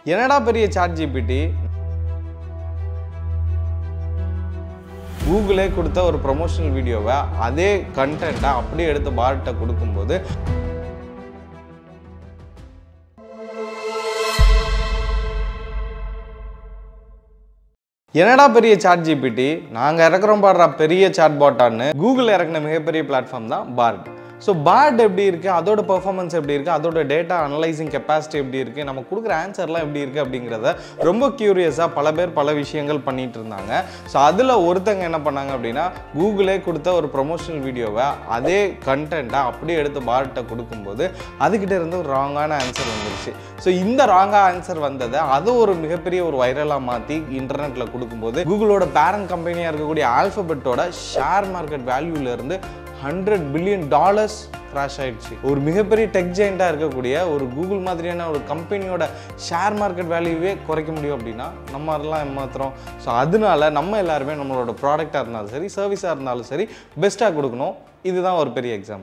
என்னடா பெரிய chat GPT கூகுளே கொடுத்த ஒரு ப்ரொமோஷனல் வீடியோவை அதே கண்டென்ட்டை அப்படியே எடுத்து பார்ட்ட கொடுக்கும்போது என்னடா பெரிய சாட் ஜிபிடி நாங்கள் இறக்குறோம் பாடுறா பெரிய சாட் பாட்டான்னு கூகுள் இறக்குன மிகப்பெரிய பிளாட்ஃபார்ம் தான் பார்ட் ஸோ பார்ட் எப்படி இருக்குது அதோட பெர்ஃபார்மன்ஸ் எப்படி இருக்குது அதோட டேட்டா அனலைசிங் கெப்பாசிட்டி எப்படி இருக்குது நம்ம கொடுக்குற ஆன்சர்லாம் எப்படி இருக்குது அப்படிங்கிறத ரொம்ப க்யூரியஸாக பல பேர் பல விஷயங்கள் பண்ணிட்டு இருந்தாங்க ஸோ அதில் ஒருத்தங்க என்ன பண்ணாங்க அப்படின்னா கூகுளே கொடுத்த ஒரு ப்ரொமோஷனல் வீடியோவை அதே கண்டென்ட்டை அப்படியே எடுத்து பார்ட்ட கொடுக்கும்போது அதுக்கிட்ட இருந்து ஒரு ராங்கான ஆன்சர் வந்துருச்சு ஸோ இந்த ராங்காக ஆன்சர் வந்ததை அதை ஒரு மிகப்பெரிய ஒரு வைரலாக மாற்றி இன்டர்நெட்டில் கொடுக்கும்போது கூகுளோட பேரண்ட் கம்பெனியாக இருக்கக்கூடிய ஆல்ஃபபெட்டோட ஷேர் மார்க்கெட் வேல்யூலேருந்து ஹண்ட்ரட் பில்லியன் டாலர்ஸ் கிராஷ் ஆயிடுச்சு ஒரு மிகப்பெரிய டெக் ஜெயிண்டாக இருக்கக்கூடிய ஒரு கூகுள் மாதிரியான ஒரு கம்பெனியோட ஷேர் மார்க்கெட் வேல்யூவே குறைக்க முடியும் அப்படின்னா நம்ம அதெல்லாம் ஏமாத்துறோம் ஸோ அதனால நம்ம எல்லாருமே நம்மளோட ப்ராடக்டாக இருந்தாலும் சரி சர்வீஸாக இருந்தாலும் சரி பெஸ்ட்டாக கொடுக்கணும் இதுதான் ஒரு பெரிய எக்ஸாம்